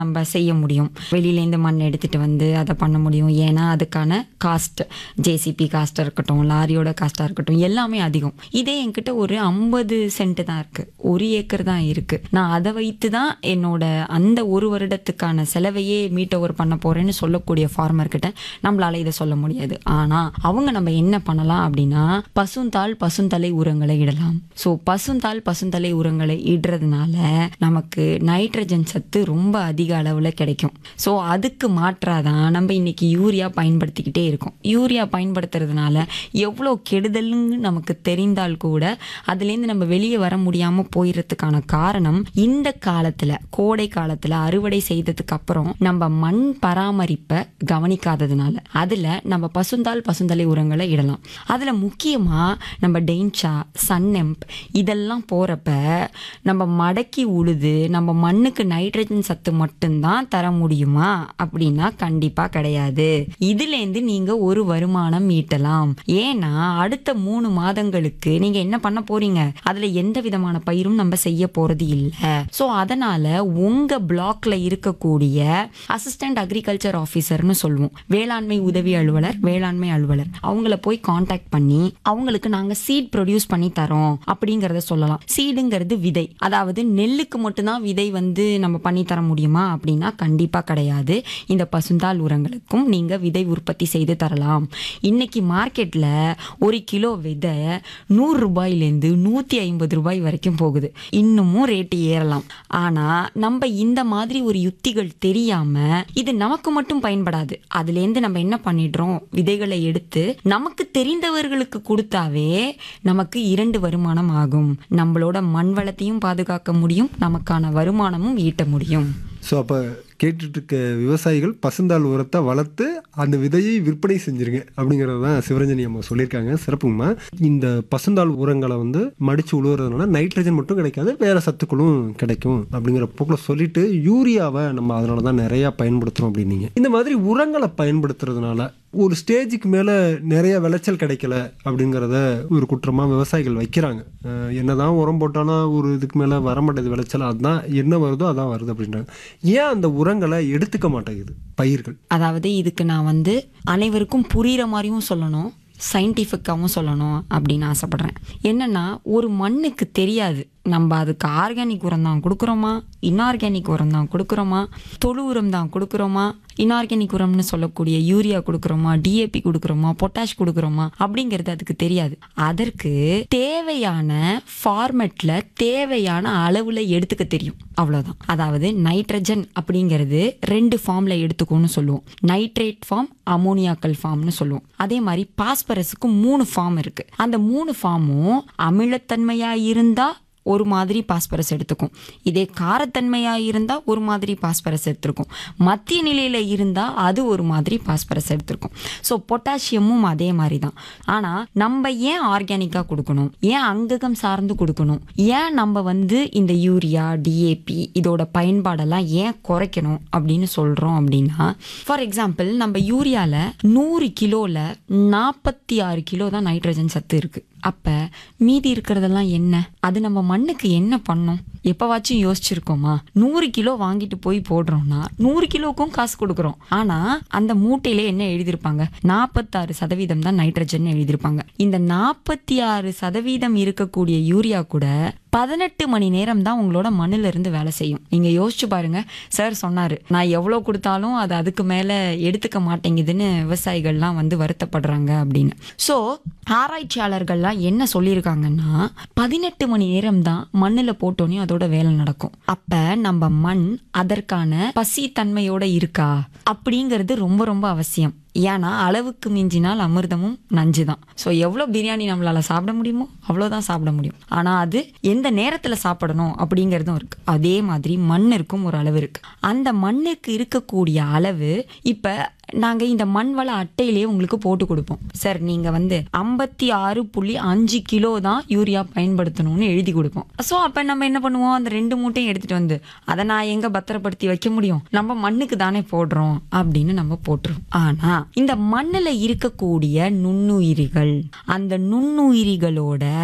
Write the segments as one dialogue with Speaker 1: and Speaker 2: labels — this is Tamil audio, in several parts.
Speaker 1: நம்ம செய்ய முடியும் வெளியிலேருந்து மண் எடுத்துட்டு வந்து அதை பண்ண முடியும் ஏன்னா அதுக்கான காஸ்ட் ஜேசிபி காஸ்ட்டாக இருக்கட்டும் லாரியோட காஸ்ட்டாக இருக்கட்டும் எல்லாமே அதிகம் இதே என்கிட்ட ஒரு ஐம்பது சென்ட் தான் இருக்கு ஒரு ஏக்கர் தான் இருக்கு நான் அதை வைத்து தான் என்னோட அந்த ஒரு வருடத்துக்கான செலவையே மீட் ஓவர் பண்ண போறேன்னு சொல்லக்கூடிய ஃபார்மர் கிட்ட நம்மளால இதை சொல்ல முடியாது ஆனா அவங்க நம்ம என்ன பண்ணலாம் அப்படின்னா பசுந்தாள் பசுந்தலை உரங்களை இடலாம் ஸோ பசுந்தாள் பசுந்தலை உரங்களை இடுறதுனால நமக்கு நைட்ரஜன் சத்து ரொம்ப அதிக அளவில் கிடைக்கும் ஸோ அதுக்கு மாற்றாதான் நம்ம இன்னைக்கு யூரியா பயன்படுத்திக்கிட்டே இருக்கோம் யூரியா பயன்படுத்துறதுனால எவ்வளோ கெடுதல்னு நமக்கு தெரிந்தால் கூட அதுலேருந்து நம்ம வெளியே வர முடியாமல் போயிடுறதுக்கான காரணம் இந்த காலத்தில் கோடை காலத்தில் அறுவடை செய்ததுக்கு அப்புறம் நம்ம மண் பராமரிப்பை கவனிக்காததுனால அதில் நம்ம பசுந்தாள் பசுந்தலை உரங்களை இடலாம் அதில் முக்கியமாக நம்ம டெயின்ச்சா சன்னெம்ப் இதெல்லாம் போகிறப்ப நம்ம மடக்கி உழுது நம்ம மண்ணுக்கு நைட்ரஜன் சத்து மட்டும்தான் தர முடியுமா அப்படின்னா கண்டிப்பாக கிடையாது இதுலேருந்து நீங்கள் ஒரு வருமானம் ஈட்டலாம் ஏன்னா அடுத்த மூணு மாதங்களுக்கு நீங்கள் என்ன பண்ண போறீங்க அதில் எந்த விதமான பயிரும் நம்ம செய்ய போகிறது இல்லை ஸோ அதனால் உங்கள் பிளாக்ல இருக்கக்கூடிய அசிஸ்டன்ட் அக்ரிகல்ச்சர் ஆஃபீஸர்னு சொல்லுவோம் வேளாண்மை உதவி அலுவலர் வேளாண்மை அலுவலர் அவங்கள போய் காண்டாக்ட் பண்ணி அவங்களுக்கு நாங்கள் சீட் ப்ரொடியூஸ் பண்ணி தரோம் அப்படிங்கிறத சொல்லலாம் சீடுங்கிறது விதை அதாவது நெல்லுக்கு மட்டும்தான் விதை வந்து நம்ம பண்ணி தர முடியுமா அப்படின்னா கண்டிப்பாக கிடையாது இந்த பசுந்தாள் உரங்களுக்கும் நீங்கள் விதை உற்பத்தி செய்து தரலாம் இன்னைக்கு மார்க்கெட்டில் ஒரு கிலோ விதை நூறு ரூபாயிலேருந்து நூற்றி ஐம்பது ரூபாய் வரைக்கும் போகுது இன்னமும் ரேட்டு ஏறலாம் ஆனால் நம்ம இந்த மாதிரி ஒரு யுத்திகள் தெரியாமல் இது நமக்கு மட்டும் பயன்படாது அதுலேருந்து நம்ம என்ன பண்ணிடுறோம் விதைகளை எடுத்து நமக்கு தெரிந்தவர்களுக்கு கொடுத்தாவே நமக்கு இரண்டு வருமானம் ஆகும் நம்மளோட மண் வளத்தையும் பாதுகாக்க முடியும் நமக்கான வருமானமும் ஈட்ட முடியும்
Speaker 2: ஸோ அப்போ கேட்டுட்டு இருக்க விவசாயிகள் பசுந்தாள் உரத்தை வளர்த்து அந்த விதையை விற்பனை செஞ்சிருங்க அப்படிங்கிறது தான் சிவரஞ்சனி அம்மா சொல்லியிருக்காங்க சிறப்புங்கம்மா இந்த பசுந்தாள் உரங்களை வந்து மடித்து உழுவுறதுனால நைட்ரஜன் மட்டும் கிடைக்காது வேற சத்துக்களும் கிடைக்கும் அப்படிங்கிற போக்கில் சொல்லிட்டு யூரியாவை நம்ம அதனால தான் நிறையா பயன்படுத்துகிறோம் அப்படின்னீங்க இந்த மாதிரி உரங்களை பயன்படுத்துறதுனால ஒரு ஸ்டேஜுக்கு மேலே நிறைய விளைச்சல் கிடைக்கல அப்படிங்கிறத ஒரு குற்றமாக விவசாயிகள் வைக்கிறாங்க அஹ் என்னதான் உரம் போட்டாலும் ஒரு இதுக்கு மேலே வர மாட்டேது விளைச்சல் அதுதான் என்ன வருதோ அதான் வருது அப்படின்றாங்க ஏன் அந்த உரங்களை எடுத்துக்க மாட்டேங்குது பயிர்கள்
Speaker 1: அதாவது இதுக்கு நான் வந்து அனைவருக்கும் புரிகிற மாதிரியும் சொல்லணும் சயின்டிஃபிக்காகவும் சொல்லணும் அப்படின்னு ஆசைப்படுறேன் என்னன்னா ஒரு மண்ணுக்கு தெரியாது நம்ம அதுக்கு ஆர்கானிக் உரம் தான் கொடுக்குறோமா இன்ஆர்கானிக் உரம் தான் கொடுக்குறோமா தொழு உரம் தான் கொடுக்குறோமா இன்ஆர்கானிக் உரம்னு சொல்லக்கூடிய யூரியா கொடுக்குறோமா டிஏபி கொடுக்குறோமா பொட்டாஷ் கொடுக்குறோமா அப்படிங்கிறது அதுக்கு தெரியாது அதற்கு தேவையான ஃபார்மெட்டில் தேவையான அளவில் எடுத்துக்க தெரியும் அவ்வளோதான் அதாவது நைட்ரஜன் அப்படிங்கிறது ரெண்டு ஃபார்மில் எடுத்துக்கோன்னு சொல்லுவோம் நைட்ரேட் ஃபார்ம் அமோனியாக்கல் ஃபார்ம்னு சொல்லுவோம் அதே மாதிரி பாஸ்பரஸுக்கு மூணு ஃபார்ம் இருக்கு அந்த மூணு ஃபார்மும் அமிலத்தன்மையாக இருந்தால் ஒரு மாதிரி பாஸ்பரஸ் எடுத்துக்கும் இதே காரத்தன்மையாக இருந்தால் ஒரு மாதிரி பாஸ்பரஸ் எடுத்திருக்கும் மத்திய நிலையில் இருந்தால் அது ஒரு மாதிரி பாஸ்பரஸ் எடுத்திருக்கும் ஸோ பொட்டாசியமும் அதே மாதிரி தான் ஆனால் நம்ம ஏன் ஆர்கானிக்காக கொடுக்கணும் ஏன் அங்ககம் சார்ந்து கொடுக்கணும் ஏன் நம்ம வந்து இந்த யூரியா டிஏபி இதோட பயன்பாடெல்லாம் ஏன் குறைக்கணும் அப்படின்னு சொல்கிறோம் அப்படின்னா ஃபார் எக்ஸாம்பிள் நம்ம யூரியாவில் நூறு கிலோவில் நாற்பத்தி ஆறு கிலோ தான் நைட்ரஜன் சத்து இருக்குது அப்போ மீதி இருக்கிறதெல்லாம் என்ன அது நம்ம மண்ணுக்கு என்ன பண்ணும் எப்பவாச்சும் யோசிச்சிருக்கோமா நூறு கிலோ வாங்கிட்டு போய் போடுறோம்னா நூறு கிலோக்கும் காசு கொடுக்குறோம் ஆனா அந்த மூட்டையில என்ன எழுதியிருப்பாங்க நாற்பத்தாறு சதவீதம் தான் நைட்ரஜன் எழுதியிருப்பாங்க இந்த நாற்பத்தி ஆறு சதவீதம் இருக்கக்கூடிய யூரியா கூட பதினெட்டு மணி நேரம் தான் உங்களோட மண்ணுல இருந்து வேலை செய்யும் நீங்க யோசிச்சு பாருங்க சார் சொன்னாரு நான் எவ்வளவு கொடுத்தாலும் அது அதுக்கு மேல எடுத்துக்க மாட்டேங்குதுன்னு விவசாயிகள்லாம் வந்து வருத்தப்படுறாங்க அப்படின்னு ஸோ ஆராய்ச்சியாளர்கள்லாம் என்ன சொல்லியிருக்காங்கன்னா பதினெட்டு மணி நேரம் தான் மண்ணில் போட்டோன்னே அதோட வேலை நடக்கும் அப்ப நம்ம மண் அதற்கான பசி தன்மையோட இருக்கா அப்படிங்கிறது ரொம்ப ரொம்ப அவசியம் ஏன்னா அளவுக்கு மிஞ்சினால் அமிர்தமும் நஞ்சு தான் ஸோ எவ்வளோ பிரியாணி நம்மளால சாப்பிட முடியுமோ அவ்வளோதான் சாப்பிட முடியும் ஆனால் அது எந்த நேரத்தில் சாப்பிடணும் அப்படிங்கிறதும் இருக்கு அதே மாதிரி மண்ணிற்கும் ஒரு அளவு இருக்கு அந்த மண்ணுக்கு இருக்கக்கூடிய அளவு இப்போ நாங்கள் இந்த மண் வள அட்டையிலேயே உங்களுக்கு போட்டு கொடுப்போம் சார் நீங்கள் வந்து ஐம்பத்தி ஆறு புள்ளி அஞ்சு கிலோ தான் யூரியா பயன்படுத்தணும்னு எழுதி கொடுப்போம் ஸோ அப்போ நம்ம என்ன பண்ணுவோம் அந்த ரெண்டு மூட்டையும் எடுத்துகிட்டு வந்து அதை நான் எங்கே பத்திரப்படுத்தி வைக்க முடியும் நம்ம மண்ணுக்கு தானே போடுறோம் அப்படின்னு நம்ம போட்டுருவோம் ஆனால் இந்த மண்ணில் இருக்கக்கூடிய நுண்ணுயிரிகள் அந்த நுண்ணுயிரிகளோட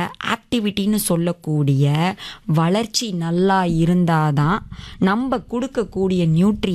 Speaker 1: ஆக்டிவிட்டின்னு சொல்லக்கூடிய வளர்ச்சி நல்லா இருந்தாதான் நம்ம கொடுக்கக்கூடிய நியூட்ரி